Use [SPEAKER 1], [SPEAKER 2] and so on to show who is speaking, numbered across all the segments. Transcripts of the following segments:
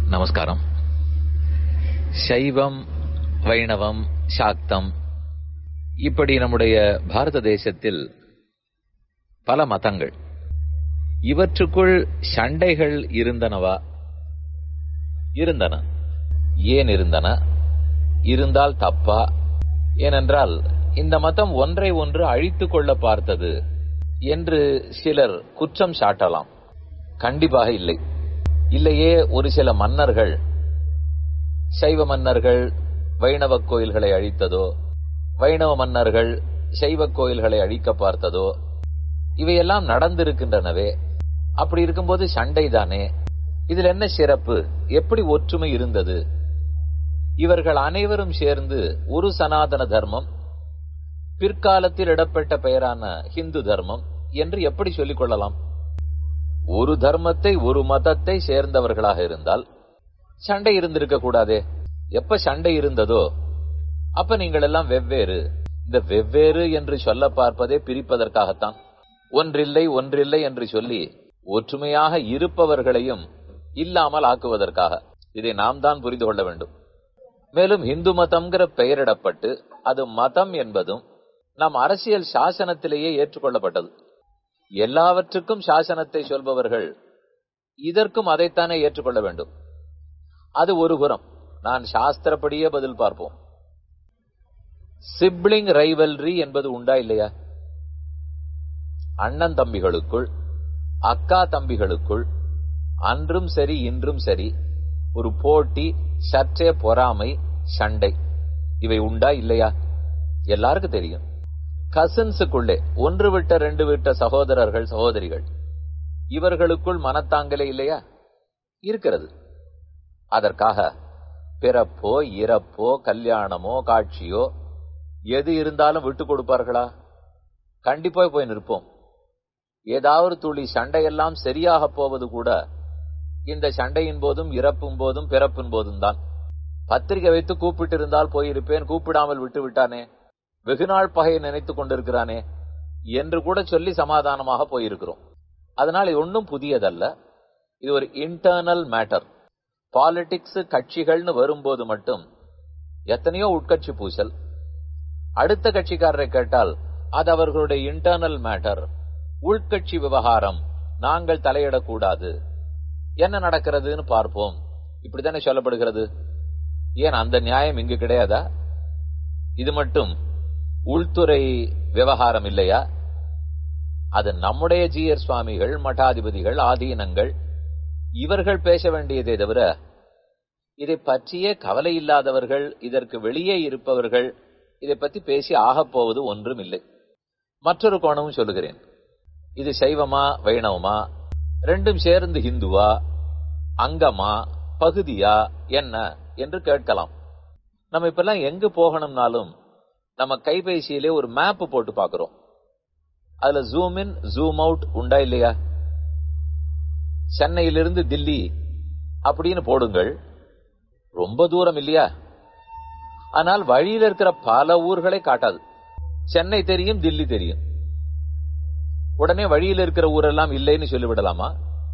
[SPEAKER 1] நமஸ்காரம் சைவம் வைணவம் சாக்தம் இப்படி நம்முடைய பாரத தேசத்தில் பல மதங்கள் இவற்றுக்குள் சண்டைகள் இருந்தனவா இருந்தன ஏன் இருந்தன இருந்தால் தப்பா ஏனென்றால் இந்த மதம் ஒன்றை ஒன்று அழித்துக் கொள்ள பார்த்தது என்று சிலர் குற்றம் சாட்டலாம் கண்டிப்பாக இல்லை இல்லையே ஒரு சில மன்னர்கள் சைவ மன்னர்கள் வைணவ கோயில்களை அழித்ததோ வைணவ மன்னர்கள் சைவ கோயில்களை அழிக்க பார்த்ததோ இவையெல்லாம் நடந்திருக்கின்றனவே அப்படி இருக்கும்போது சண்டை தானே இதில் என்ன சிறப்பு எப்படி ஒற்றுமை இருந்தது இவர்கள் அனைவரும் சேர்ந்து ஒரு சனாதன தர்மம் பிற்காலத்தில் இடப்பட்ட பெயரான ஹிந்து தர்மம் என்று எப்படி சொல்லிக் கொள்ளலாம் ஒரு தர்மத்தை ஒரு மதத்தை சேர்ந்தவர்களாக இருந்தால் சண்டை இருந்திருக்க கூடாதே எப்ப சண்டை இருந்ததோ அப்ப நீங்கள் எல்லாம் வெவ்வேறு இந்த வெவ்வேறு என்று சொல்ல பார்ப்பதே பிரிப்பதற்காகத்தான் ஒன்றில்லை ஒன்றில்லை என்று சொல்லி ஒற்றுமையாக இருப்பவர்களையும் இல்லாமல் ஆக்குவதற்காக இதை நாம் தான் புரிந்து கொள்ள வேண்டும் மேலும் இந்து மதம்ங்கிற பெயரிடப்பட்டு அது மதம் என்பதும் நம் அரசியல் சாசனத்திலேயே ஏற்றுக்கொள்ளப்பட்டது எல்லாவற்றுக்கும் சாசனத்தை சொல்பவர்கள் இதற்கும் அதைத்தானே ஏற்றுக்கொள்ள வேண்டும் அது ஒரு புறம் நான் சாஸ்திரப்படியே பதில் பார்ப்போம் சிப்ளிங் ரைவல்ரி என்பது உண்டா இல்லையா அண்ணன் தம்பிகளுக்குள் அக்கா தம்பிகளுக்குள் அன்றும் சரி இன்றும் சரி ஒரு போட்டி சற்றே பொறாமை சண்டை இவை உண்டா இல்லையா எல்லாருக்கும் தெரியும் கசின்ஸுக்குள்ளே ஒன்று விட்ட ரெண்டு விட்ட சகோதரர்கள் சகோதரிகள் இவர்களுக்குள் மனத்தாங்கலே இல்லையா இருக்கிறது அதற்காக பிறப்போ இறப்போ கல்யாணமோ காட்சியோ எது இருந்தாலும் விட்டு கொடுப்பார்களா கண்டிப்பா போய் நிற்போம் ஏதாவது துளி சண்டையெல்லாம் சரியாக போவது கூட இந்த சண்டையின் போதும் இறப்பும் போதும் பிறப்பின் போதும் தான் பத்திரிகை வைத்து கூப்பிட்டு இருந்தால் போயிருப்பேன் கூப்பிடாமல் விட்டு விட்டானே வெகுநாள் பகையை நினைத்துக் கொண்டிருக்கிறானே என்று கூட சொல்லி சமாதானமாக போயிருக்கிறோம் அதனால் இது ஒன்றும் புதியதல்ல இது ஒரு இன்டர்னல் மேட்டர் பாலிடிக்ஸ் கட்சிகள்னு வரும்போது மட்டும் எத்தனையோ உட்கட்சி பூசல் அடுத்த கட்சிக்காரரை கேட்டால் அது அவர்களுடைய இன்டர்னல் மேட்டர் உள்கட்சி விவகாரம் நாங்கள் தலையிடக்கூடாது என்ன நடக்கிறதுன்னு பார்ப்போம் இப்படித்தானே சொல்லப்படுகிறது ஏன் அந்த நியாயம் இங்கு கிடையாதா இது மட்டும் உள்துறை விவகாரம் இல்லையா அது நம்முடைய ஜிஆர் சுவாமிகள் மட்டாதிபதிகள் ஆதீனங்கள் இவர்கள் பேச வேண்டியதே தவிர இதை பற்றியே கவலை இல்லாதவர்கள் இதற்கு வெளியே இருப்பவர்கள் இதை பத்தி பேசி ஆகப் போவது ஒன்றும் இல்லை மற்றொரு கோணமும் சொல்லுகிறேன் இது சைவமா வைணவமா ரெண்டும் சேர்ந்து ஹிந்துவா அங்கமா பகுதியா என்ன என்று கேட்கலாம் நம்ம இப்பெல்லாம் எங்கு போகணும்னாலும் நம்ம கைபேசியிலே ஒரு மேப் போட்டு பாக்குறோம் அதுல ஜூம் இன் ஜூம் அவுட் உண்டா இல்லையா சென்னையிலிருந்து தில்லி அப்படின்னு போடுங்கள் ரொம்ப தூரம் இல்லையா ஆனால் வழியில் இருக்கிற பல ஊர்களை காட்டாது சென்னை தெரியும் தில்லி தெரியும் உடனே வழியில் இருக்கிற ஊரெல்லாம் இல்லைன்னு சொல்லிவிடலாமா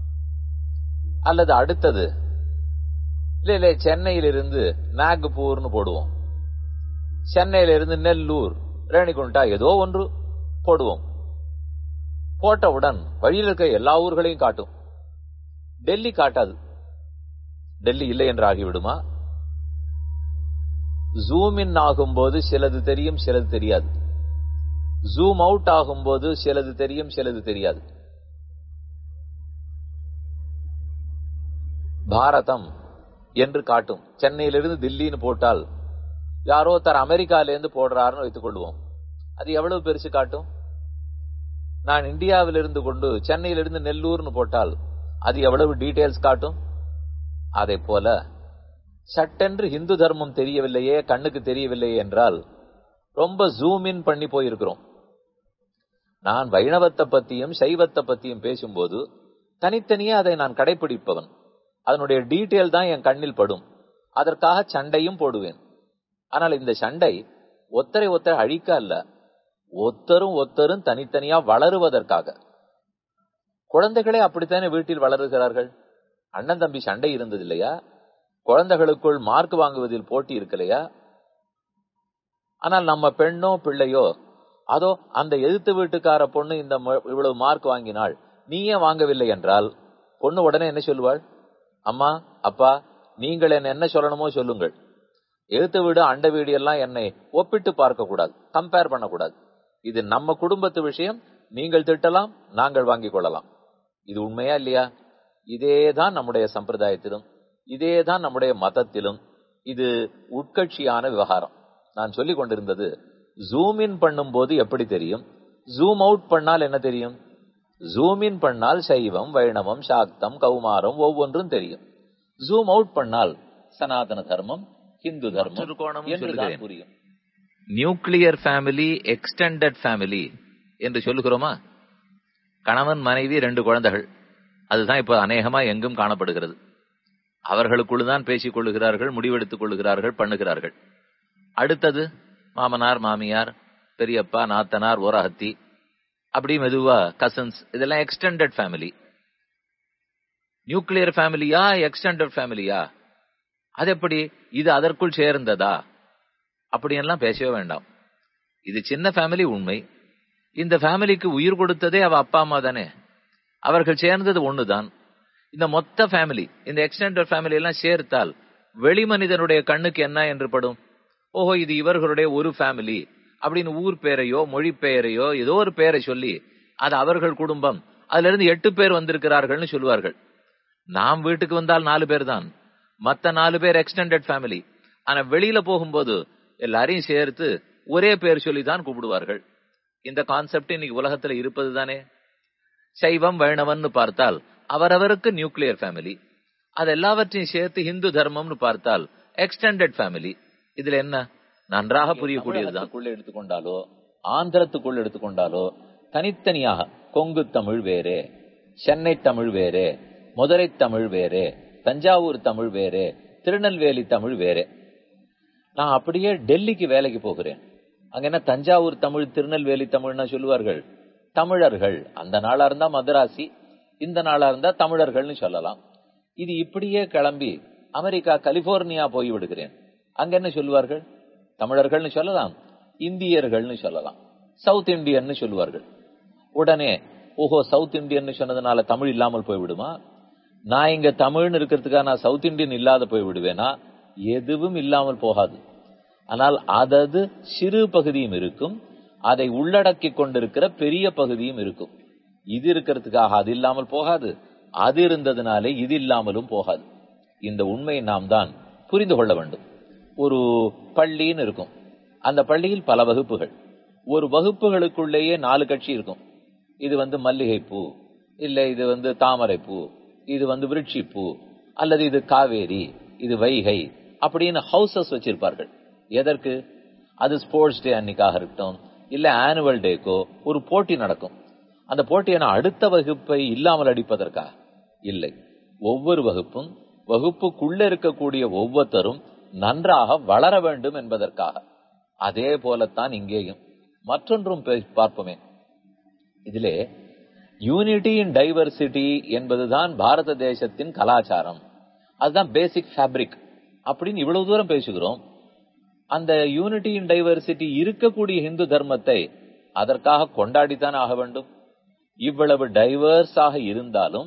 [SPEAKER 1] அல்லது அடுத்தது இல்ல இல்ல சென்னையிலிருந்து நாகப்பூர்னு போடுவோம் சென்னையிலிருந்து நெல்லூர் ரேணிகுண்டா ஏதோ ஒன்று போடுவோம் போட்டவுடன் வழியில் இருக்க எல்லா ஊர்களையும் காட்டும் டெல்லி காட்டாது டெல்லி இல்லை என்று ஆகிவிடுமா ஜூம் இன் ஆகும்போது சிலது தெரியும் சிலது தெரியாது ஜூம் அவுட் ஆகும்போது சிலது தெரியும் சிலது தெரியாது பாரதம் என்று காட்டும் சென்னையிலிருந்து தில்லின்னு போட்டால் யாரோ தர் அமெரிக்காலேருந்து போடுறாருன்னு வைத்துக் கொள்வோம் அது எவ்வளவு பெருசு காட்டும் நான் இந்தியாவில் இருந்து கொண்டு சென்னையிலிருந்து நெல்லூர்னு போட்டால் அது எவ்வளவு டீடைல்ஸ் காட்டும் அதை போல சட்டென்று இந்து தர்மம் தெரியவில்லையே கண்ணுக்கு தெரியவில்லையே என்றால் ரொம்ப ஜூம் இன் பண்ணி போயிருக்கிறோம் நான் வைணவத்தை பத்தியும் சைவத்தை பத்தியும் பேசும்போது தனித்தனியே அதை நான் கடைபிடிப்பவன் அதனுடைய டீட்டெயில் தான் என் கண்ணில் படும் அதற்காக சண்டையும் போடுவேன் ஆனால் இந்த சண்டை ஒத்தரை ஒத்தரை அழிக்க அல்ல ஒத்தரும் ஒத்தரும் தனித்தனியா வளருவதற்காக குழந்தைகளே அப்படித்தானே வீட்டில் வளருகிறார்கள் அண்ணன் தம்பி சண்டை இருந்தது இல்லையா குழந்தைகளுக்குள் மார்க் வாங்குவதில் போட்டி இருக்கலையா ஆனால் நம்ம பெண்ணோ பிள்ளையோ அதோ அந்த எதிர்த்து வீட்டுக்கார பொண்ணு இந்த ம- இவ்வளவு மார்க் வாங்கினாள் நீயே வாங்கவில்லை என்றால் பொண்ணு உடனே என்ன சொல்லுவாள் அம்மா அப்பா நீங்கள் என்ன என்ன சொல்லணுமோ சொல்லுங்கள் எழுத்து வீடு அண்ட வீடு எல்லாம் என்னை ஒப்பிட்டு பார்க்க கூடாது கம்பேர் பண்ணக்கூடாது இது நம்ம குடும்பத்து விஷயம் நீங்கள் திட்டலாம் நாங்கள் வாங்கிக் கொள்ளலாம் இது உண்மையா இல்லையா இதேதான் நம்முடைய சம்பிரதாயத்திலும் இதேதான் நம்முடைய மதத்திலும் இது உட்கட்சியான விவகாரம் நான் சொல்லிக் கொண்டிருந்தது ஜூம் இன் பண்ணும்போது எப்படி தெரியும் ஜூம் அவுட் பண்ணால் என்ன தெரியும் ஜூம் இன் பண்ணால் சைவம் வைணவம் சாக்தம் கௌமாரம் ஒவ்வொன்றும் தெரியும் ஜூம் அவுட் பண்ணால் சனாதன தர்மம் ஹிந்து தர்மம் என்றுதான் புரியும் நியூக்ளியர் ஃபேமிலி எக்ஸ்டெண்டட் ஃபேமிலி என்று சொல்லுகிறோமா கணவன் மனைவி ரெண்டு குழந்தைகள் அதுதான் இப்ப அநேகமா எங்கும் காணப்படுகிறது அவர்களுக்குள் தான் பேசிக் கொள்ளுகிறார்கள் முடிவெடுத்துக் கொள்ளுகிறார்கள் பண்ணுகிறார்கள் அடுத்தது மாமனார் மாமியார் பெரியப்பா நாத்தனார் ஓரஹத்தி அப்படி மெதுவா கசன்ஸ் இதெல்லாம் எக்ஸ்டெண்டட் ஃபேமிலி நியூக்ளியர் ஃபேமிலியா எக்ஸ்டெண்டட் ஃபேமிலியா அது எப்படி இது அதற்குள் சேர்ந்ததா அப்படியெல்லாம் பேசவே வேண்டாம் இது சின்ன ஃபேமிலி உண்மை இந்த ஃபேமிலிக்கு உயிர் கொடுத்ததே அவ அப்பா அம்மா தானே அவர்கள் சேர்ந்தது ஒண்ணுதான் இந்த மொத்த ஃபேமிலி இந்த எக்ஸ்டெண்டட் ஃபேமிலி எல்லாம் சேர்த்தால் வெளி மனிதனுடைய கண்ணுக்கு என்ன என்று படும் ஓஹோ இது இவர்களுடைய ஒரு ஃபேமிலி அப்படின்னு ஊர் பேரையோ மொழி பெயரையோ ஏதோ ஒரு பெயரை சொல்லி அது அவர்கள் குடும்பம் அதுல இருந்து எட்டு பேர் வந்திருக்கிறார்கள்னு சொல்லுவார்கள் நாம் வீட்டுக்கு வந்தால் நாலு பேர் தான் மத்த நாலு பேர் எக்ஸ்டெண்டட் ஃபேமிலி ஆனா வெளியில போகும்போது எல்லாரையும் சேர்த்து ஒரே பேர் சொல்லி தான் கூப்பிடுவார்கள் இந்த கான்செப்ட் இன்னைக்கு உலகத்துல இருப்பது தானே சைவம் வைணவன்னு பார்த்தால் அவரவருக்கு நியூக்ளியர் ஃபேமிலி அது எல்லாவற்றையும் சேர்த்து ஹிந்து தர்மம்னு பார்த்தால் எக்ஸ்டெண்டட் ஃபேமிலி இதுல என்ன நன்றாக புரியக்கூடியதுதான் எடுத்துக்கொண்டாலோ ஆந்திரத்துக்குள் எடுத்துக்கொண்டாலோ தனித்தனியாக கொங்கு தமிழ் வேறே சென்னை தமிழ் வேறே மதுரை தமிழ் வேறே தஞ்சாவூர் தமிழ் வேறே திருநெல்வேலி தமிழ் வேறே நான் அப்படியே டெல்லிக்கு வேலைக்கு போகிறேன் அங்க என்ன தஞ்சாவூர் தமிழ் திருநெல்வேலி தமிழ்னா சொல்லுவார்கள் தமிழர்கள் அந்த நாளா இருந்தா மதராசி இந்த நாளா இருந்தா தமிழர்கள்னு சொல்லலாம் இது இப்படியே கிளம்பி அமெரிக்கா கலிபோர்னியா போய் விடுகிறேன் அங்க என்ன சொல்லுவார்கள் தமிழர்கள்னு சொல்லலாம் இந்தியர்கள்னு சொல்லலாம் சவுத் இந்தியன்னு சொல்லுவார்கள் உடனே ஓஹோ சவுத் இந்தியன்னு சொன்னதுனால தமிழ் இல்லாமல் போய் விடுமா நான் இங்க தமிழ்னு இருக்கிறதுக்காக நான் சவுத் இந்தியன் இல்லாத போய் விடுவேனா எதுவும் இல்லாமல் போகாது ஆனால் அதது சிறு பகுதியும் இருக்கும் அதை உள்ளடக்கி கொண்டிருக்கிற பெரிய பகுதியும் இருக்கும் இது இருக்கிறதுக்காக அது இல்லாமல் போகாது அது இருந்ததுனாலே இது இல்லாமலும் போகாது இந்த உண்மையை நாம் தான் புரிந்து கொள்ள வேண்டும் ஒரு பள்ளின்னு இருக்கும் அந்த பள்ளியில் பல வகுப்புகள் ஒரு வகுப்புகளுக்குள்ளேயே நாலு கட்சி இருக்கும் இது வந்து மல்லிகை பூ இல்ல இது வந்து தாமரை பூ இது வந்து விருட்சி பூ அல்லது இது காவேரி இது வைகை அப்படின்னு ஹவுசஸ் வச்சிருப்பார்கள் எதற்கு அது ஸ்போர்ட்ஸ் டே அன்னைக்காக இருக்கட்டும் இல்ல ஆனுவல் டேக்கோ ஒரு போட்டி நடக்கும் அந்த போட்டியை அடுத்த வகுப்பை இல்லாமல் அடிப்பதற்கா இல்லை ஒவ்வொரு வகுப்பும் வகுப்புக்குள்ள இருக்கக்கூடிய ஒவ்வொருத்தரும் நன்றாக வளர வேண்டும் என்பதற்காக அதே போலத்தான் இங்கேயும் மற்றொன்றும் பே- பார்ப்போமே இதிலே யூனிட்டி இன் டைவர்சிட்டி என்பதுதான் பாரத தேசத்தின் கலாச்சாரம் அதுதான் பேசிக் ஃபேப்ரிக் அப்படின்னு இவ்வளவு தூரம் பேசுகிறோம் அந்த யூனிட்டி இன் டைவர்சிட்டி இருக்கக்கூடிய இந்து தர்மத்தை அதற்காக கொண்டாடித்தான் ஆக வேண்டும் இவ்வளவு டைவர்ஸாக இருந்தாலும்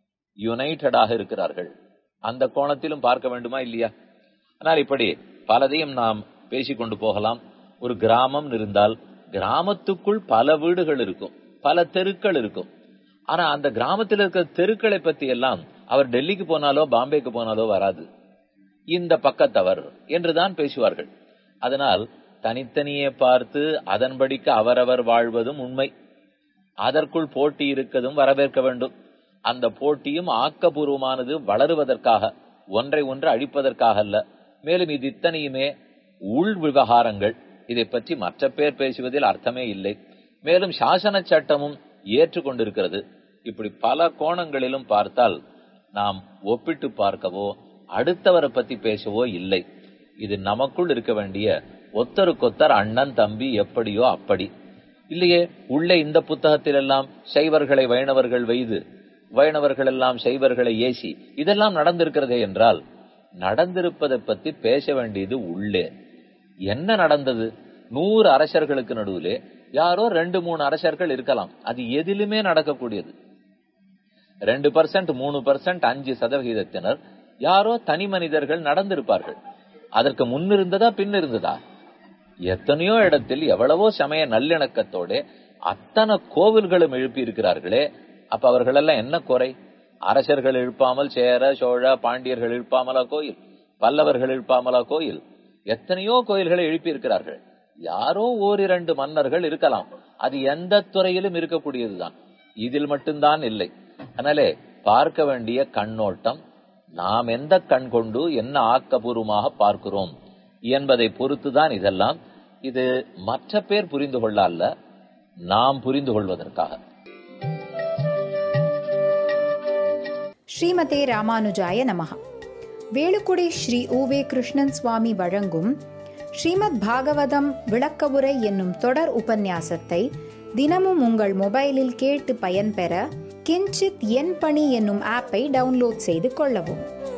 [SPEAKER 1] யுனைடடாக இருக்கிறார்கள் அந்த கோணத்திலும் பார்க்க வேண்டுமா இல்லையா ஆனால் இப்படி பலதையும் நாம் பேசிக்கொண்டு போகலாம் ஒரு கிராமம் இருந்தால் கிராமத்துக்குள் பல வீடுகள் இருக்கும் பல தெருக்கள் இருக்கும் ஆனா அந்த கிராமத்தில் இருக்கிற தெருக்களை பத்தி எல்லாம் அவர் டெல்லிக்கு போனாலோ பாம்பேக்கு போனாலோ வராது இந்த பக்கத்தவர் என்றுதான் பேசுவார்கள் அதனால் தனித்தனியே பார்த்து அதன்படிக்கு அவரவர் வாழ்வதும் உண்மை அதற்குள் போட்டி இருக்கதும் வரவேற்க வேண்டும் அந்த போட்டியும் ஆக்கபூர்வமானது வளருவதற்காக ஒன்றை ஒன்று அழிப்பதற்காக அல்ல மேலும் இது இத்தனையுமே உள் விவகாரங்கள் இதை பற்றி மற்ற பேர் பேசுவதில் அர்த்தமே இல்லை மேலும் சாசன சட்டமும் ஏற்றுக்கொண்டிருக்கிறது இப்படி பல கோணங்களிலும் பார்த்தால் நாம் ஒப்பிட்டு பார்க்கவோ அடுத்தவரை பத்தி பேசவோ இல்லை இது நமக்குள் இருக்க வேண்டிய ஒத்தருக்கொத்தர் அண்ணன் தம்பி எப்படியோ அப்படி இல்லையே உள்ளே இந்த புத்தகத்தில் எல்லாம் சைவர்களை வைணவர்கள் வைது வைணவர்கள் எல்லாம் சைவர்களை ஏசி இதெல்லாம் நடந்திருக்கிறதே என்றால் நடந்திருப்பதை பத்தி பேச வேண்டியது உள்ளே என்ன நடந்தது நூறு அரசர்களுக்கு நடுவிலே யாரோ ரெண்டு மூணு அரசர்கள் இருக்கலாம் அது எதிலுமே நடக்கக்கூடியது ரெண்டு பர்சன்ட் மூணு பர்சன்ட் அஞ்சு சதவிகிதத்தினர் யாரோ தனி மனிதர்கள் நடந்திருப்பார்கள் அதற்கு முன்னிருந்ததா பின் இருந்ததா எத்தனையோ இடத்தில் எவ்வளவோ சமய நல்லிணக்கத்தோட அத்தனை கோவில்களும் எழுப்பி இருக்கிறார்களே அப்ப அவர்கள் எல்லாம் என்ன குறை அரசர்கள் எழுப்பாமல் சேர சோழ பாண்டியர்கள் எழுப்பாமலா கோயில் பல்லவர்கள் எழுப்பாமலா கோயில் எத்தனையோ கோயில்களை எழுப்பி இருக்கிறார்கள் யாரோ ஓரிரண்டு மன்னர்கள் இருக்கலாம் அது எந்த துறையிலும் இருக்கக்கூடியதுதான் இதில் மட்டும்தான் இல்லை அதனாலே பார்க்க வேண்டிய கண்ணோட்டம் நாம் எந்த கண் கொண்டு என்ன ஆக்கபூர்வமாக பார்க்கிறோம் என்பதை பொறுத்துதான் இதெல்லாம் இது மற்ற பேர் புரிந்து கொள்ள அல்ல நாம் புரிந்து கொள்வதற்காக
[SPEAKER 2] ஸ்ரீமதே ராமானுஜாய நமஹ வேலுக்குடி ஸ்ரீ உவே கிருஷ்ணன் சுவாமி வழங்கும் ஸ்ரீமத் பாகவதம் விளக்கவுரை என்னும் தொடர் உபன்யாசத்தை தினமும் உங்கள் மொபைலில் கேட்டு பயன்பெற கிஞ்சித் என் பணி என்னும் ஆப்பை டவுன்லோட் செய்து கொள்ளவும்